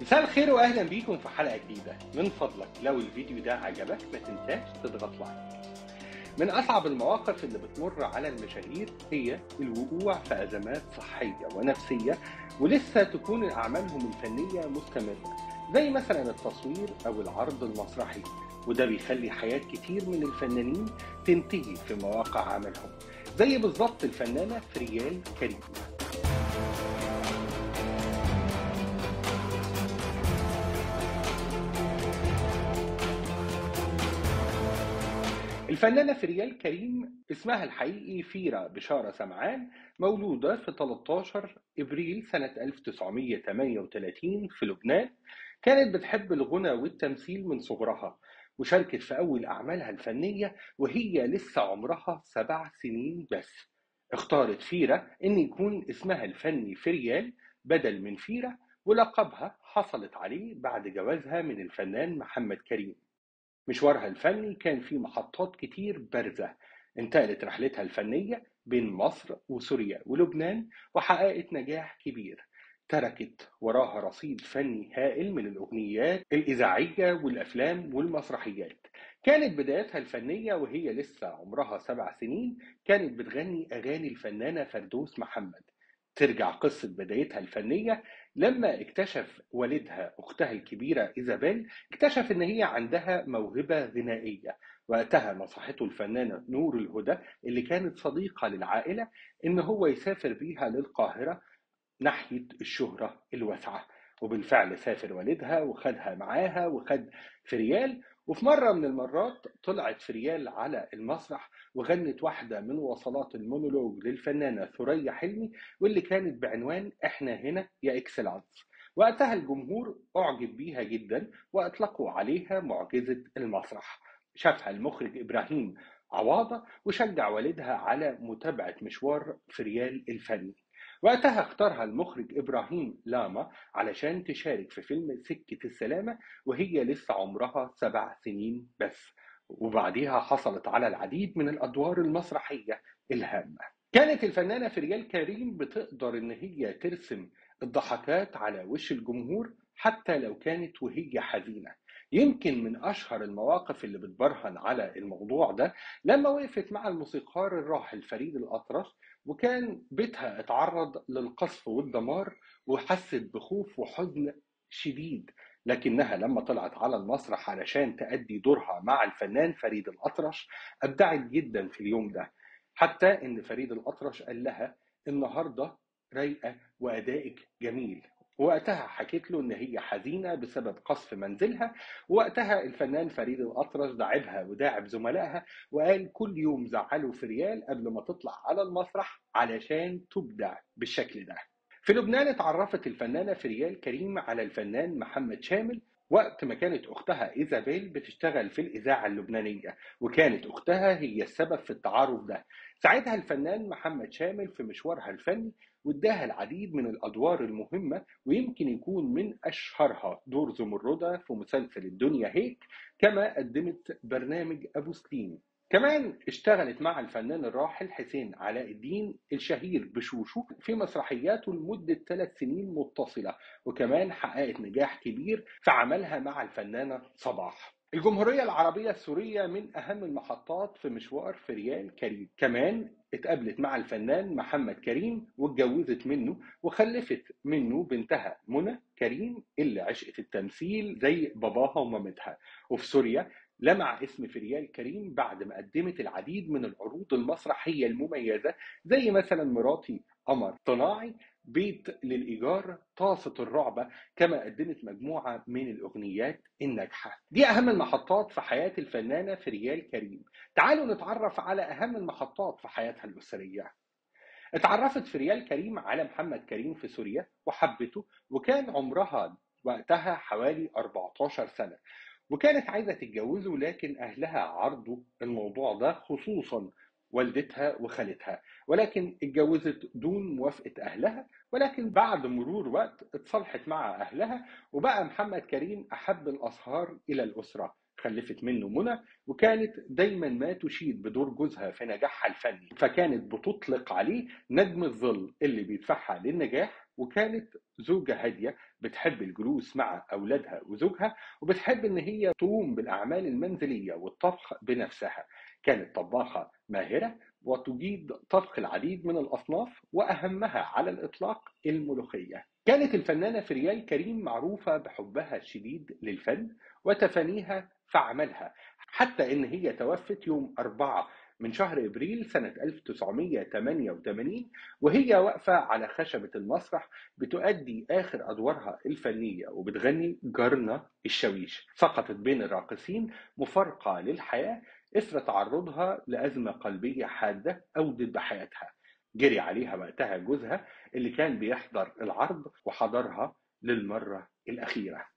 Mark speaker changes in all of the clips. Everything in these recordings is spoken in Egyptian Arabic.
Speaker 1: مساء الخير واهلا بيكم في حلقه جديده من فضلك لو الفيديو ده عجبك ما تنساش تضغط لايك من اصعب المواقف اللي بتمر على المشاهير هي الوقوع في ازمات صحيه ونفسيه ولسه تكون اعمالهم الفنيه مستمره زي مثلا التصوير او العرض المسرحي وده بيخلي حياه كتير من الفنانين تنتهي في مواقع عملهم زي بالظبط الفنانه فريال كريم الفنانة فريال كريم اسمها الحقيقي فيرا بشارة سمعان مولودة في 13 إبريل سنة 1938 في لبنان كانت بتحب الغنى والتمثيل من صغرها وشاركت في أول أعمالها الفنية وهي لسه عمرها سبع سنين بس اختارت فيرا إن يكون اسمها الفني فريال بدل من فيرا ولقبها حصلت عليه بعد جوازها من الفنان محمد كريم مشوارها الفني كان فيه محطات كتير بارزة انتقلت رحلتها الفنية بين مصر وسوريا ولبنان وحققت نجاح كبير تركت وراها رصيد فني هائل من الأغنيات الإذاعية والأفلام والمسرحيات كانت بدايتها الفنية وهي لسه عمرها سبع سنين كانت بتغني أغاني الفنانة فردوس محمد ترجع قصة بدايتها الفنية لما اكتشف والدها أختها الكبيرة إيزابيل اكتشف إن هي عندها موهبة غنائية وقتها نصحته الفنانة نور الهدى اللي كانت صديقة للعائلة إن هو يسافر بيها للقاهرة ناحية الشهرة الواسعة وبالفعل سافر والدها وخدها معاها وخد فريال وفي مرة من المرات طلعت فريال على المسرح وغنت واحدة من وصلات المونولوج للفنانة ثريا حلمي واللي كانت بعنوان احنا هنا يا اكسلانس وقتها الجمهور اعجب بيها جدا واطلقوا عليها معجزة المسرح شافها المخرج ابراهيم عواضة وشجع والدها على متابعة مشوار فريال الفني وقتها اختارها المخرج إبراهيم لاما علشان تشارك في فيلم سكة السلامة وهي لسه عمرها سبع سنين بس وبعديها حصلت على العديد من الأدوار المسرحية الهامة كانت الفنانة فريال كريم بتقدر إن هي ترسم الضحكات على وش الجمهور حتى لو كانت وهي حزينة يمكن من أشهر المواقف اللي بتبرهن على الموضوع ده لما وقفت مع الموسيقار الراحل فريد الأطرش وكان بيتها اتعرض للقصف والدمار وحست بخوف وحزن شديد لكنها لما طلعت على المسرح علشان تأدي دورها مع الفنان فريد الأطرش أبدعت جدا في اليوم ده حتى إن فريد الأطرش قال لها النهاردة رايقة وأدائك جميل وقتها حكيت له ان هي حزينه بسبب قصف منزلها وقتها الفنان فريد الاطرش داعبها وداعب زملائها وقال كل يوم زعلوا في ريال قبل ما تطلع على المسرح علشان تبدع بالشكل ده في لبنان اتعرفت الفنانه فريال كريم على الفنان محمد شامل وقت ما كانت اختها ايزابيل بتشتغل في الاذاعه اللبنانيه وكانت اختها هي السبب في التعارف ده ساعدها الفنان محمد شامل في مشوارها الفني واداها العديد من الادوار المهمه ويمكن يكون من اشهرها دور زمردة في مسلسل الدنيا هيك كما قدمت برنامج ابو سليم كمان اشتغلت مع الفنان الراحل حسين علاء الدين الشهير بشوشو في مسرحياته لمدة ثلاث سنين متصلة وكمان حققت نجاح كبير في عملها مع الفنانة صباح الجمهورية العربية السورية من أهم المحطات في مشوار فريال كريم كمان اتقابلت مع الفنان محمد كريم واتجوزت منه وخلفت منه بنتها منى كريم اللي عشقت التمثيل زي باباها ومامتها وفي سوريا لمع اسم فريال كريم بعد ما قدمت العديد من العروض المسرحية المميزة زي مثلا مراتي قمر صناعي بيت للإيجار طاسة الرعبة كما قدمت مجموعة من الأغنيات الناجحة دي أهم المحطات في حياة الفنانة فريال كريم تعالوا نتعرف على أهم المحطات في حياتها الأسرية اتعرفت فريال كريم على محمد كريم في سوريا وحبته وكان عمرها وقتها حوالي 14 سنة وكانت عايزة تتجوزه لكن أهلها عرضوا الموضوع ده خصوصا والدتها وخالتها ولكن اتجوزت دون موافقة أهلها ولكن بعد مرور وقت اتصالحت مع أهلها وبقى محمد كريم أحب الأصهار إلى الأسرة خلفت منه منى وكانت دايما ما تشيد بدور جوزها في نجاحها الفني فكانت بتطلق عليه نجم الظل اللي بيدفعها للنجاح وكانت زوجة هادية بتحب الجلوس مع أولادها وزوجها وبتحب إن هي تقوم بالأعمال المنزلية والطبخ بنفسها كانت طباخة ماهرة وتجيد طبخ العديد من الأصناف وأهمها على الإطلاق الملوخية كانت الفنانة فريال كريم معروفة بحبها الشديد للفن وتفانيها في عملها حتى إن هي توفت يوم 4 من شهر ابريل سنه 1988 وهي واقفه على خشبه المسرح بتؤدي اخر ادوارها الفنيه وبتغني جارنا الشاويش سقطت بين الراقصين مفارقه للحياه اثر تعرضها لازمه قلبيه حاده اودت بحياتها جري عليها وقتها جوزها اللي كان بيحضر العرض وحضرها للمره الاخيره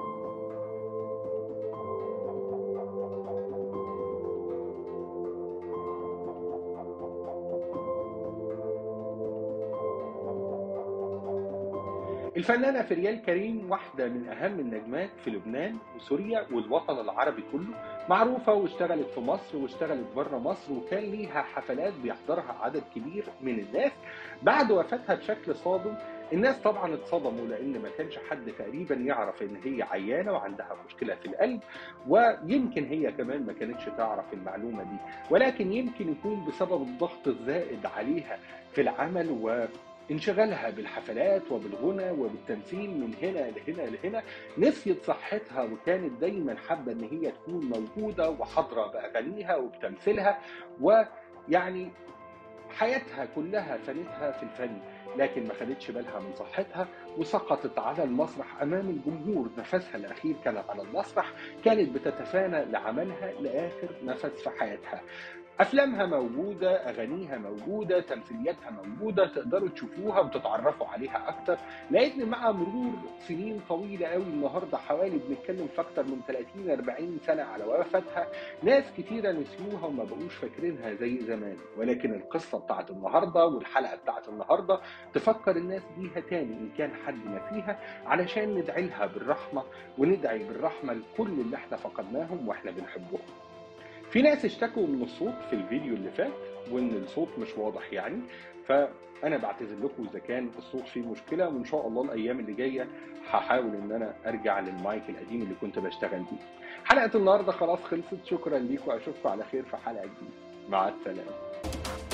Speaker 1: الفنانة فريال كريم واحدة من أهم النجمات في لبنان وسوريا والوطن العربي كله معروفة واشتغلت في مصر واشتغلت بره مصر وكان ليها حفلات بيحضرها عدد كبير من الناس بعد وفاتها بشكل صادم الناس طبعا اتصدموا لان ما كانش حد تقريبا يعرف ان هي عيانه وعندها مشكله في القلب ويمكن هي كمان ما كانتش تعرف المعلومه دي ولكن يمكن يكون بسبب الضغط الزائد عليها في العمل و انشغالها بالحفلات وبالغنى وبالتمثيل من هنا لهنا لهنا نسيت صحتها وكانت دايما حابه ان هي تكون موجوده وحاضره باغانيها وبتمثيلها ويعني حياتها كلها فنتها في الفن لكن ما خدتش بالها من صحتها وسقطت على المسرح امام الجمهور نفسها الاخير كان على المسرح كانت بتتفانى لعملها لاخر نفس في حياتها افلامها موجوده اغانيها موجوده تمثيلياتها موجوده تقدروا تشوفوها وتتعرفوا عليها اكتر لان مع مرور سنين طويله قوي النهارده حوالي بنتكلم في اكتر من 30 40 سنه على وفاتها ناس كتيره نسيوها وما بقوش فاكرينها زي زمان ولكن القصه بتاعت النهارده والحلقه بتاعت النهارده تفكر الناس بيها تاني ان كان حد نسيها علشان ندعي لها بالرحمه وندعي بالرحمه لكل اللي احنا فقدناهم واحنا بنحبهم في ناس اشتكوا من الصوت في الفيديو اللي فات وان الصوت مش واضح يعني فانا بعتذر لكم اذا كان الصوت فيه مشكله وان شاء الله الايام اللي جايه هحاول ان انا ارجع للمايك القديم اللي كنت بشتغل بيه حلقه النهارده خلاص خلصت شكرا ليكم اشوفكم على خير في حلقه جديده مع السلامه